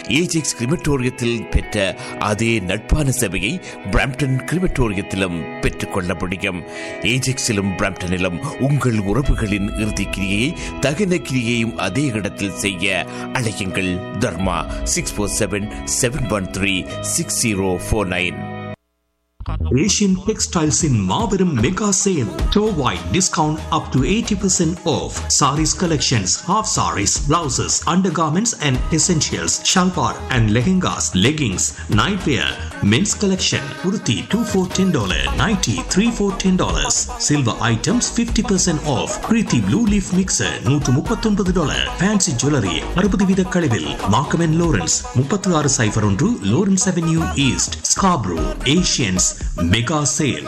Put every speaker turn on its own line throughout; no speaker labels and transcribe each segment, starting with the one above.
Ajax கிரிமட்டோரியத்தில் பெற்ற அதே நட்பான சேவையை பிரம்டன் கிரிமட்டோரியத்திலும் பெற்றுக்கொள்ள முடியும் ஏஜெக்ஸிலும் பிரம்டனிலும் உங்கள் உறவுகளின் இறுதிக் கிரியையை தகன கிரியையும் அதே இடத்தில் செய்ய அழையுங்கள் Dharma six four seven seven one three six zero four nine
Asian Textiles in Marverum Mega Sale. Store-wide discount up to 80% off. Saris collections, half saris, blouses, undergarments and essentials, shalwar and lehengas, leggings, nightwear, men's collection, kurti 2 for $10, nighty 3 for $10. Silver items 50% off. Preeti Blue Leaf Mixer 139 dollar. Fancy Jewelry 60 வித கழிவில். Markham and Lawrence 36 சைபர் ஒன்று Lawrence Avenue East, Scarborough, Asians Mega Sale.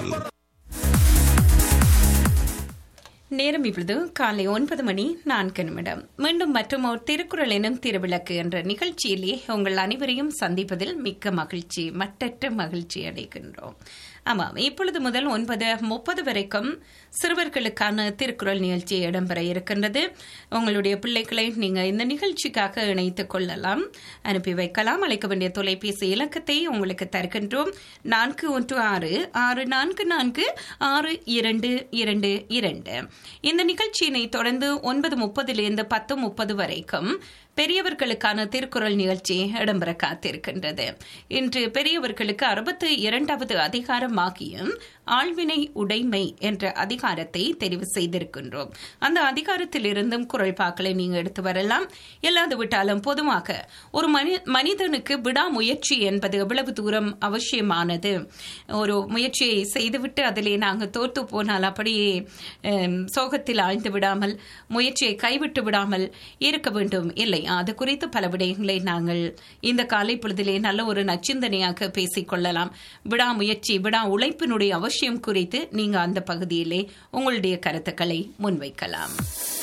நேரம் இப்பொழுது காலை ஒன்பது மணி நான்கு நிமிடம் மீண்டும் மற்றும் ஒரு திருக்குறள் எனும் திருவிளக்கு என்ற நிகழ்ச்சியிலே உங்கள் அனைவரையும் சந்திப்பதில் மிக்க மகிழ்ச்சி மட்டற்ற மகிழ்ச்சி அடைகின்றோம் ஆமாம் இப்பொழுது முதல் ஒன்பது முப்பது வரைக்கும் சிறுவர்களுக்கான திருக்குறள் நிகழ்ச்சி இடம்பெற இருக்கின்றது உங்களுடைய பிள்ளைகளை நீங்கள் இந்த நிகழ்ச்சிக்காக இணைத்துக் கொள்ளலாம் அனுப்பி வைக்கலாம் அழைக்க வேண்டிய தொலைபேசி இலக்கத்தை உங்களுக்கு தருகின்றோம் நான்கு ஒன்று ஆறு ஆறு நான்கு நான்கு ஆறு இரண்டு இரண்டு இரண்டு இந்த நிகழ்ச்சியினை தொடர்ந்து ஒன்பது முப்பதிலிருந்து பத்து முப்பது வரைக்கும் பெரியவர்களுக்கான திருக்குறள் நிகழ்ச்சி இடம்பெற காத்திருக்கின்றது இன்று பெரியவர்களுக்கு அறுபத்தி இரண்டாவது அதிகாரமாகிய ஆழ்வினை உடைமை என்ற அதிகாரத்தை தெரிவு செய்திருக்கின்றோம் அந்த அதிகாரத்தில் இருந்தும் குரல் பாக்களை நீங்க எடுத்து வரலாம் இல்லாது விட்டாலும் பொதுவாக ஒரு மனி மனிதனுக்கு விடாமுயற்சி என்பது எவ்வளவு தூரம் அவசியமானது ஒரு முயற்சியை செய்துவிட்டு அதிலே நாங்கள் தோற்று போனால் அப்படியே அம், சோகத்தில் ஆழ்ந்து விடாமல் முயற்சியை கைவிட்டு விடாமல் இருக்க வேண்டும் இல்லை அது குறித்து பல விடயங்களை நாங்கள் இந்த காலை பொழுதிலே நல்ல ஒரு நச்சிந்தனையாக பேசிக் கொள்ளலாம் விடாமுயற்சி விடா உழைப்பினுடைய அவசியம் குறித்து நீங்க அந்த பகுதியிலே உங்களுடைய கருத்துக்களை முன்வைக்கலாம்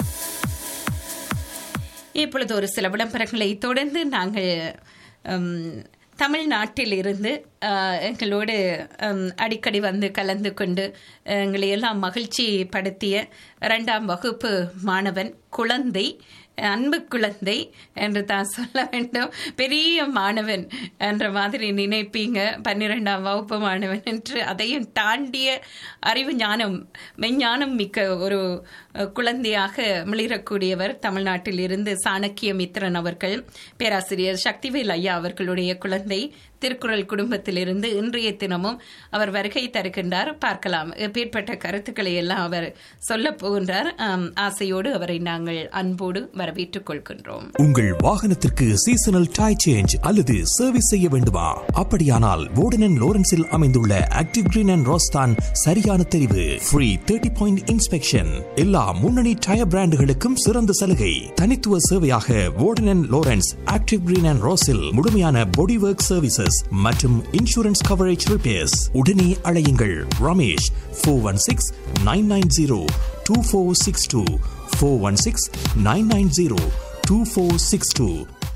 இப்பொழுது ஒரு சில விளம்பரங்களை தொடர்ந்து நாங்கள் உம், தமிழ்நாட்டில் இருந்து அஹ், எங்களோடு உம், அடிக்கடி வந்து கலந்து கொண்டு எங்களை எல்லாம் மகிழ்ச்சி படுத்திய இரண்டாம் வகுப்பு மாணவன் குழந்தை அன்பு குழந்தை என்று தான் சொல்ல வேண்டும் பெரிய மாணவன் என்ற மாதிரி நினைப்பீங்க பன்னிரெண்டாம் வகுப்பு மாணவன் என்று அதையும் தாண்டிய அறிவு ஞானம் மெஞ்ஞானம் மிக்க ஒரு அஹ், குழந்தையாக மிளிரக்கூடியவர் தமிழ்நாட்டில் இருந்து சாணக்கிய மித்திரன் அவர்கள் பேராசிரியர் சக்திவேல் ஐயா அவர்களுடைய குழந்தை திருக்குறள் குடும்பத்திலிருந்து இன்றைய தினமும் அவர் வருகை தருகின்றார் பார்க்கலாம் எப்பேற்பட்ட கருத்துக்களை எல்லாம் அவர் சொல்ல போகின்றார் ஆம், ஆசையோடு அவரை நாங்கள் அன்போடு வரவேற்றுக் கொள்கின்றோம்
உங்கள் வாகனத்திற்கு சீசனல் டை சேஞ்ச் அல்லது சர்வீஸ் செய்ய வேண்டுமா அப்படியானால் வோர்டன் லோரன்ஸில் அமைந்துள்ள ஆக்டிவ் கிரீன் அண்ட் ரோஸ்தான் சரியான தெரிவு ஃப்ரீ தேர்ட்டி பாயிண்ட் இன்ஸ்பெக்ஷன் எல்லா முன்னணி டயர் பிராண்டுகளுக்கும் சிறந்த சலுகை தனித்துவ சேவையாக Warden Lawrence active green and ரோஸில் முழுமையான பாடி ஒர்க் சர்வீசஸ் மற்றும் இன்சூரன்ஸ் கவரேஜ் ரிப்பேர்ஸ் உடனே அழையுங்கள் Ramesh four one six nine nine zero two four six two four one six nine nine zero two four six two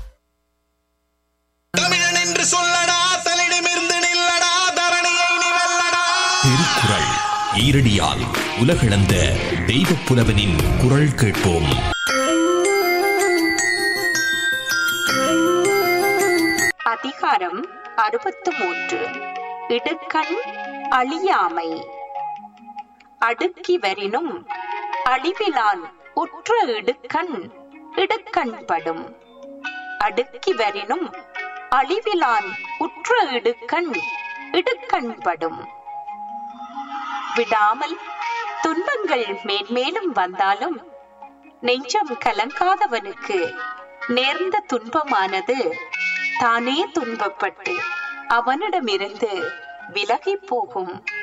தமிழன் என்று சொல்லடா தலிடமிருந்து நில்லடா தரணியை நீ வெல்லடா
திருக்குறள் ஈரடியால் உலகளந்த தெய்வப் புலவனின் குரல் கேட்போம்
அதிகாரம் அறுபத்து மூன்று இடுக்கண் அழியாமை அடுக்கி வரினும் அழிவிலான் உற்ற இடுக்கண் இடுக்கண்படும் அடுக்கி வரினும் அழிவிலான் உற்ற இடுக்கண் இடுக்கண்படும் விடாமல் துன்பங்கள் மேன்மேலும் வந்தாலும் நெஞ்சம் கலங்காதவனுக்கு நேர்ந்த துன்பமானது தானே துன்பப்பட்டு அவனிடமிருந்து விலகிப் போகும்